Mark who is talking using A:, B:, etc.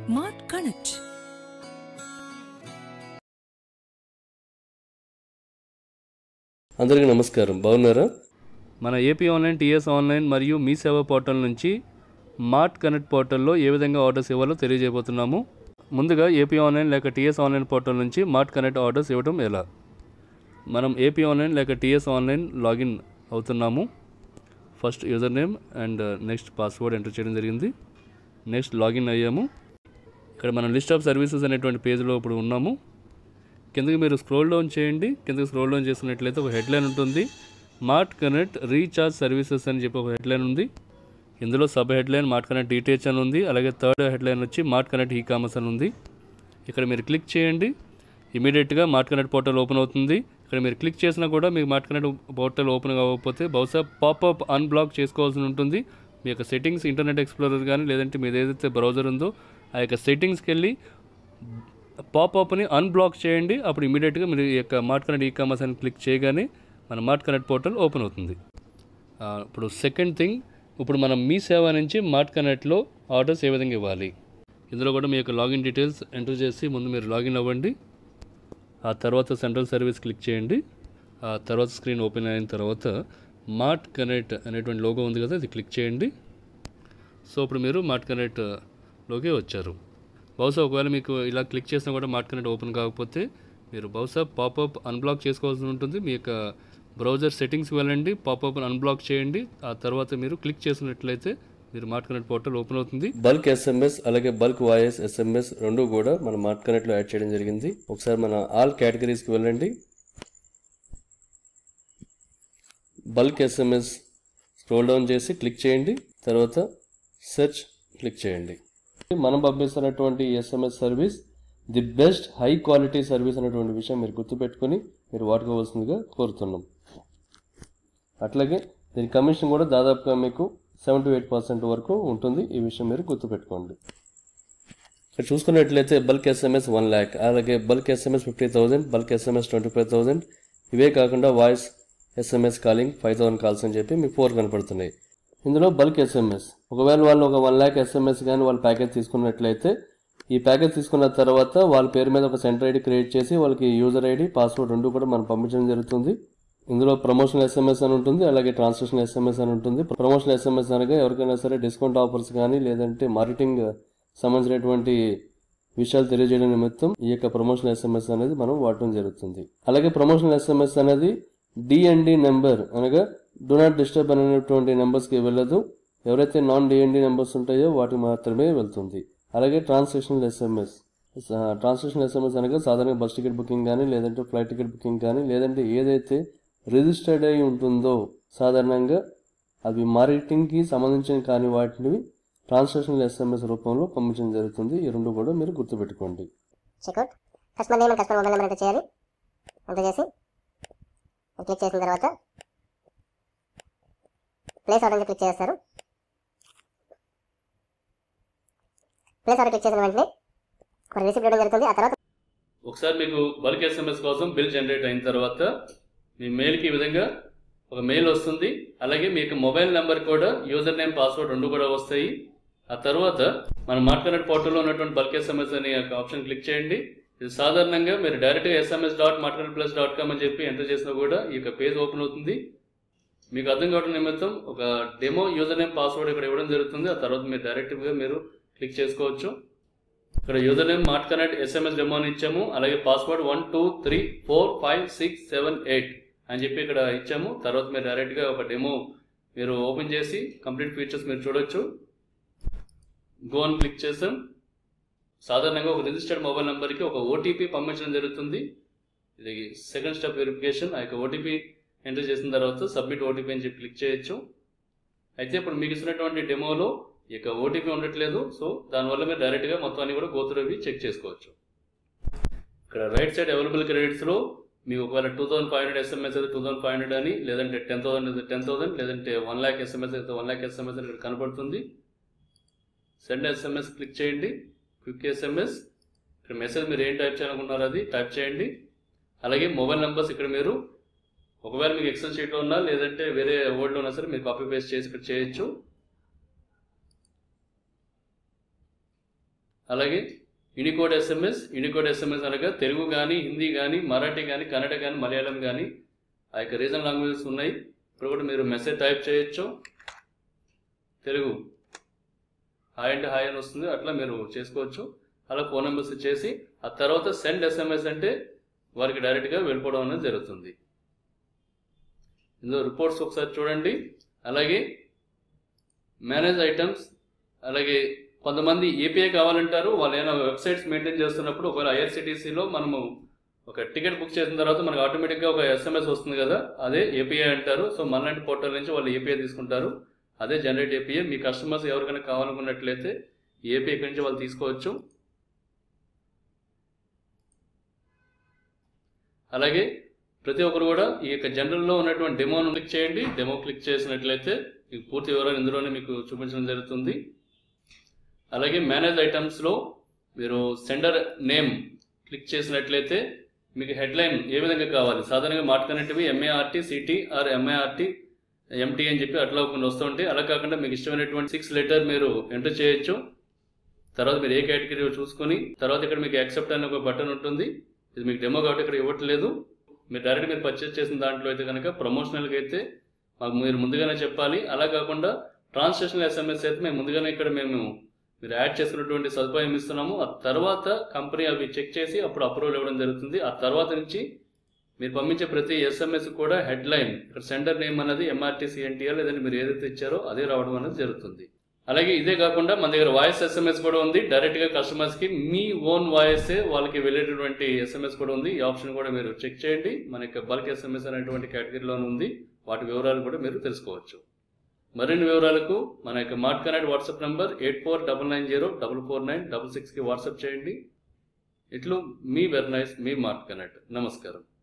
A: Mart Connect.
B: అందరికీ నమస్కారం బాగున్నారా
C: మన ఏపీ ఆన్లైన్ టీఎస్ ఆన్లైన్ మరియు మీ సేవ పోర్టల్ నుంచి మార్ట్ కనెక్ట్ పోర్టల్లో ఏ విధంగా ఆర్డర్స్ ఇవ్వాలో తెలియజేయబోతున్నాము ముందుగా ఏపీ ఆన్లైన్ లేక టీఎస్ ఆన్లైన్ పోర్టల్ నుంచి మార్ట్ కనెక్ట్ ఆర్డర్స్ ఇవ్వడం ఎలా మనం ఏపీ ఆన్లైన్ లేక టీఎస్ ఆన్లైన్ లాగిన్ అవుతున్నాము first user name and next password enter చేయడం జరిగింది నెక్స్ట్ లాగిన్ అయ్యాము ఇక్కడ మనం లిస్ట్ ఆఫ్ సర్వీసెస్ అనేటువంటి పేజ్లో ఇప్పుడు ఉన్నాము కిందకి మీరు స్క్రోల్ డౌన్ చేయండి కిందకి స్క్రోల్ డౌన్ చేసినట్లయితే ఒక హెడ్లైన్ ఉంటుంది మార్ట్ కనెక్ట్ రీఛార్జ్ సర్వీసెస్ అని చెప్పి ఒక హెడ్లైన్ ఉంది ఇందులో sub headline Mart Connect details అని ఉంది అలాగే థర్డ్ హెడ్లైన్ వచ్చి మార్ట్ కనెక్ట్ ఈ కామర్స్ అని ఉంది ఇక్కడ మీరు క్లిక్ చేయండి ఇమీడియట్గా మార్ట్ కనెక్ట్ పోర్టల్ ఓపెన్ అవుతుంది ఇక్కడ మీరు క్లిక్ చేసినా కూడా మీకు మార్ట్ కనెక్ట్ పోర్టల్ ఓపెన్ కాకపోతే బహుశా పాపప్ అన్బ్లాక్ చేసుకోవాల్సి ఉంటుంది మీ యొక్క సెట్టింగ్స్ ఇంటర్నెట్ ఎక్స్ప్లోరర్ కానీ లేదంటే మీది ఏదైతే బ్రౌజర్ ఉందో ఆ యొక్క సెట్టింగ్స్కి వెళ్ళి పాపప్ని అన్బ్లాక్ చేయండి అప్పుడు ఇమీడియట్గా మీరు ఈ యొక్క మార్ట్ కనెక్ట్ ఈ కామర్స్ అని క్లిక్ చేయగానే మన మార్ట్ కనెక్ట్ పోర్టల్ ఓపెన్ అవుతుంది ఆ, ఇప్పుడు సెకండ్ థింగ్ ఇప్పుడు మనం మీ సేవ నుంచి మార్ట్ కనెక్ట్లో ఆర్డర్స్ ఏ విధంగా ఇవ్వాలి ఇందులో కూడా మీ యొక్క లాగిన్ డీటెయిల్స్ ఎంటర్ చేసి ముందు మీరు లాగిన్ అవ్వండి ఆ తర్వాత సెంట్రల్ సర్వీస్ క్లిక్ చేయండి ఆ తర్వాత స్క్రీన్ ఓపెన్ అయిన తర్వాత మార్ట్ కనెక్ట్ అనేటువంటి లోగో ఉంది కదా అది క్లిక్ చేయండి సో ఇప్పుడు మీరు మార్ట్ కనెక్ట్ లోకి వచ్చారు బహుశా ఒకవేళ మీకు ఇలా క్లిక్ చేసినా కూడా మార్ట్ కనెక్ట్ ఓపెన్ కాకపోతే మీరు బహుశా పాపప్ అన్బ్లాక్ చేసుకోవాల్సి ఉంటుంది మీ యొక్క బ్రౌజర్ సెట్టింగ్స్కి వెళ్ళండి పాపప్ అన్బ్లాక్ చేయండి ఆ తర్వాత మీరు క్లిక్ చేసినట్లయితే మీరు మార్ట్ కనెక్ట్ పోర్టల్ ఓపెన్ అవుతుంది
B: బల్క్ ఎస్ఎంఎస్ అలాగే బల్క్ వాయిస్ ఎస్ఎంఎస్ రెండు కూడా మన మార్ట్ కనెక్ట్లో యాడ్ చేయడం జరిగింది ఒకసారి మన ఆల్ కేటగిరీస్కి వెళ్ళండి బల్క్ ఎస్ఎంఎస్ స్క్రోల్ డౌన్ చేసి క్లిక్ చేయండి తర్వాత సెర్చ్ క్లిక్ చేయండి మనం పంపిస్తున్నటువంటి SMS service the best high quality service అనేటువంటి విషయం మీరు గుర్తుపెట్టుకొని మీరు వాడుకోవాల్సిందిగా కోరుతున్నాం అట్లాగే దీని కమిషన్ కూడా దాదాపుగా మీకు సెవెన్ టు ఎయిట్ పర్సెంట్ వరకు ఉంటుంది ఈ విషయం మీరు గుర్తుపెట్టుకోండి ఇక్కడ చూసుకున్నట్లయితే బల్క్ ఎస్ఎంఎస్ వన్ ల్యాక్ అలాగే bulk SMS fifty thousand bulk SMS twenty five thousand ఇవే కాకుండా voice SMS calling five thousand calls అని చెప్పి మీకు ఫోర్ కనపడుతున్నాయి ఇందులో బల్క్ ఎస్ఎంఎస్ ఒకవేళ వాళ్ళు ఒక వన్ ల్యాక్ ఎస్ఎంఎస్ కానీ వాళ్ళు ప్యాకేజ్ తీసుకున్నట్లయితే ఈ ప్యాకేజ్ తీసుకున్న తర్వాత వాళ్ళ పేరు మీద ఒక సెంటర్ ఐడి క్రియేట్ చేసి వాళ్ళకి యూజర్ ఐడి పాస్వర్డ్ రెండు కూడా మనం పంపించడం జరుగుతుంది ఇందులో ప్రమోషనల్ ఎస్ఎంఎస్ అని ఉంటుంది అలాగే ట్రాన్సాక్షన్ ఎస్ఎంఎస్ అని ఉంటుంది ప్రమోషనల్ ఎస్ఎంఎస్ అనగా ఎవరికైనా సరే డిస్కౌంట్ ఆఫర్స్ కానీ లేదంటే మార్కెటింగ్ సంబంధించినటువంటి విషయాలు తెలియజేయడం నిమిత్తం ఈ యొక్క ప్రమోషనల్ ఎస్ఎంఎస్ అనేది మనం వాడటం జరుగుతుంది అలాగే ప్రమోషనల్ ఎస్ఎంఎస్ అనేది డిఎన్డి నెంబర్ అనగా డు నాట్ డిస్టర్బ్ అనేటువంటి నెంబర్స్కి వెళ్ళదు ఎవరైతే నాన్ డిఎన్డి నెంబర్స్ ఉంటాయో వాటికి మాత్రమే వెళ్తుంది అలాగే ట్రాన్సాక్షనల్ ఎస్ఎంఎస్ ట్రాన్సాక్షన్ ఎస్ఎంఎస్ అనగా సాధారణంగా బస్ టికెట్ బుకింగ్ కానీ లేదంటే ఫ్లైట్ టికెట్ బుకింగ్ కానీ లేదంటే ఏదైతే రిజిస్టర్డ్ అయి ఉంటుందో సాధారణంగా అవి మార్కెటింగ్కి సంబంధించిన కాని వాటిని ట్రాన్సాక్షనల్ ఎస్ఎంఎస్ రూపంలో పంపించడం జరుగుతుంది ఈ రెండు కూడా మీరు గుర్తుపెట్టుకోండి
D: checkout customer name and customer mobile number enter చేయాలి ఎంటర్ చేసి క్లిక్ చేసిన తర్వాత ప్లేస్ ఆర్డర్ క్లిక్ చేస్తారు ప్లేస్ ఆర్డర్ క్లిక్ చేసిన వెంటనే ఒక రిసిప్ట్ ఇవ్వడం జరుగుతుంది ఆ తర్వాత
C: ఒకసారి మీకు బల్క్ ఎస్ఎంఎస్ కోసం బిల్ జనరేట్ అయిన తర్వాత మీ మెయిల్కి ఈ విధంగా ఒక మెయిల్ వస్తుంది అలాగే మీకు మొబైల్ నెంబర్ కూడా యూజర్ నేమ్ పాస్వర్డ్ రెండు కూడా వస్తాయి ఆ తర్వాత మన మాట్లాడే పోర్టల్లో ఉన్నటువంటి బల్క్ ఎస్ఎంఎస్ అనే ఒక ఆప్షన్ క్లిక్ చేయండి ఇది సాధారణంగా మీరు డైరెక్ట్గా ఎస్ఎంఎస్ డాట్ మాట్లాడే ప్లస్ డాట్ కామ్ అని చెప్పి ఎంటర్ చేసినా కూడా ఈ యొక్క పేజ్ ఓపెన్ అవుతుంది మీకు అర్థం కావడం నిమిత్తం ఒక డెమో యూజర్ నేమ్ పాస్వర్డ్ ఇక్కడ ఇవ్వడం జరుగుతుంది ఆ తర్వాత మీరు డైరెక్ట్గా మీరు క్లిక్ చేసుకోవచ్చు ఇక్కడ user name Mart Connect SMS demo అని ఇచ్చాము అలాగే password one two three four five six seven eight అని చెప్పి ఇక్కడ ఇచ్చాము తర్వాత మీరు డైరెక్ట్గా ఒక డెమో మీరు ఓపెన్ చేసి కంప్లీట్ ఫీచర్స్ మీరు చూడొచ్చు గో అని క్లిక్ చేసాం సాధారణంగా ఒక రిజిస్టర్డ్ మొబైల్ నెంబర్కి ఒక ఓటీపీ పంపించడం జరుగుతుంది ఇది సెకండ్ స్టెప్ వెరిఫికేషన్ ఆ యొక్క ఓటీపీ ఎంటర్ చేసిన తర్వాత సబ్మిట్ ఓటీపీ అని చెప్పి క్లిక్ చేయొచ్చు అయితే ఇప్పుడు మీకు ఇచ్చినటువంటి డెమోలో ఈ యొక్క ఓటీపీ ఉండట్లేదు సో దానివల్ల మీరు డైరెక్ట్గా మొత్తం అన్ని కూడా గోతురు అవి చెక్ చేసుకోవచ్చు ఇక్కడ రైట్ సైడ్ అవైలబుల్ క్రెడిట్స్లో మీకు ఒకవేళ two thousand five hundred SMS అయితే టూ థౌసండ్ ఫైవ్ హండ్రెడ్ అని లేదంటే టెన్ థౌసండ్ అయితే టెన్ థౌసండ్ లేదంటే వన్ ల్యాక్ ఎస్ఎంఎస్ అయితే వన్ ల్యాక్ ఎస్ఎంఎస్ అని ఇక్కడ కనపడుతుంది సెండ్ ఎస్ఎంఎస్ క్లిక్ చేయండి క్విక్ ఎస్ఎంఎస్ ఇక్కడ మెసేజ్ మీరు ఏం టైప్ చేయాలనుకున్నారో అది టైప్ చేయండి అలాగే మొబైల్ నెంబర్స్ ఇక్కడ మీరు ఒకవేళ మీకు ఎక్సెల్ షీట్లో ఉన్నా లేదంటే వేరే వర్డ్లో ఉన్నా సరే మీరు కాపీ పేస్ట్ చేసి ఇక్కడ చేయొచ్చు అలాగే యూనికోడ్ ఎస్ఎంఎస్ యూనికోడ్ ఎస్ఎంఎస్ అనగా తెలుగు కానీ హిందీ కానీ మరాఠీ కానీ కన్నడ కానీ మలయాళం కానీ ఆ యొక్క రీజనల్ లాంగ్వేజెస్ ఉన్నాయి ఇప్పుడు కూడా మీరు మెసేజ్ టైప్ చేయొచ్చు తెలుగు హాయ్ అంటే హాయ్ అని వస్తుంది అట్లా మీరు చేసుకోవచ్చు అలా ఫోన్ నెంబర్స్ ఇచ్చేసి ఆ తర్వాత సెండ్ ఎస్ఎంఎస్ అంటే వారికి డైరెక్ట్గా వెళ్ళిపోవడం అనేది జరుగుతుంది ఇందులో రిపోర్ట్స్ ఒకసారి చూడండి అలాగే మేనేజ్ ఐటమ్స్ అలాగే కొంతమంది ఏపీఐ కావాలంటారు వాళ్ళు ఏమైనా వెబ్సైట్స్ మెయింటైన్ చేస్తున్నప్పుడు ఒకవేళ ఐఆర్సిటీసీలో మనము ఒక టికెట్ బుక్ చేసిన తర్వాత మనకు ఆటోమేటిక్గా ఒక ఎస్ఎంఎస్ వస్తుంది కదా అదే ఏపీఐ అంటారు సో మనలాంటి పోర్టల్ నుంచి వాళ్ళు ఏపీఐ తీసుకుంటారు అదే జనరేట్ ఏపీఐ మీ కస్టమర్స్ ఎవరికైనా కావాలనుకున్నట్లయితే ఏపీఐ ఇక్కడి నుంచి వాళ్ళు తీసుకోవచ్చు అలాగే ప్రతి ఒక్కరు కూడా ఈ యొక్క జనరల్లో ఉన్నటువంటి డెమోను క్లిక్ చేయండి డెమో క్లిక్ చేసినట్లయితే మీకు పూర్తి వివరాలు ఇందులోనే మీకు చూపించడం జరుగుతుంది అలాగే మేనేజ్ ఐటమ్స్లో మీరు సెండర్ నేమ్ క్లిక్ చేసినట్లయితే మీకు హెడ్లైన్ ఏ విధంగా కావాలి సాధారణంగా మాట కనెక్టివి MART CT or MART MT అని చెప్పి అట్లా కొన్ని వస్తూ ఉంటాయి అలా కాకుండా మీకు ఇష్టమైనటువంటి సిక్స్ లెటర్ మీరు ఎంటర్ చేయొచ్చు తర్వాత మీరు ఏ కేటగిరీ చూసుకొని తర్వాత ఇక్కడ మీకు యాక్సెప్ట్ అనే ఒక బటన్ ఉంటుంది ఇది మీకు డెమో కాబట్టి ఇక్కడ ఇవ్వట్లేదు మీరు డైరెక్ట్ మీరు పర్చేస్ చేసిన దాంట్లో అయితే కనుక ప్రమోషనల్గా అయితే మాకు మీరు ముందుగానే చెప్పాలి అలా కాకుండా ట్రాన్స్లేషన్ ఎస్ఎంఎస్ అయితే మేము ముందుగానే ఇక్కడ మేము మీరు యాడ్ చేసుకున్నటువంటి సదుపాయం ఇస్తున్నాము ఆ తర్వాత కంపెనీ అవి చెక్ చేసి అప్పుడు అప్రూవల్ ఇవ్వడం జరుగుతుంది ఆ తర్వాత నుంచి మీరు పంపించే ప్రతి ఎస్ఎంఎస్ కూడా హెడ్లైన్ ఇక్కడ సెంటర్ నేమ్ అనేది ఎంఆర్టీ సిఎన్టీఆర్ లేదంటే మీరు ఏదైతే ఇచ్చారో అదే రావడం అనేది జరుగుతుంది అలాగే ఇదే కాకుండా మన దగ్గర వాయిస్ ఎస్ఎంఎస్ కూడా ఉంది డైరెక్ట్గా కస్టమర్స్కి మీ ఓన్ వాయిసే వాళ్ళకి వెళ్ళేటటువంటి ఎస్ఎంఎస్ కూడా ఉంది ఈ ఆప్షన్ కూడా మీరు చెక్ చేయండి మన యొక్క బల్క్ ఎస్ఎంఎస్ అనేటువంటి కేటగిరీలోనే ఉంది వాటి వివరాలు కూడా మీరు తెలుసుకోవచ్చు మరిన్ని వివరాలకు మన యొక్క Mart Connect WhatsApp number eight four double nine zero double four nine double సిక్స్కి వాట్సాప్ చేయండి ఇట్లు మీ వెర్నైస్ మీ మార్ట్ కనెక్ట్ నమస్కారం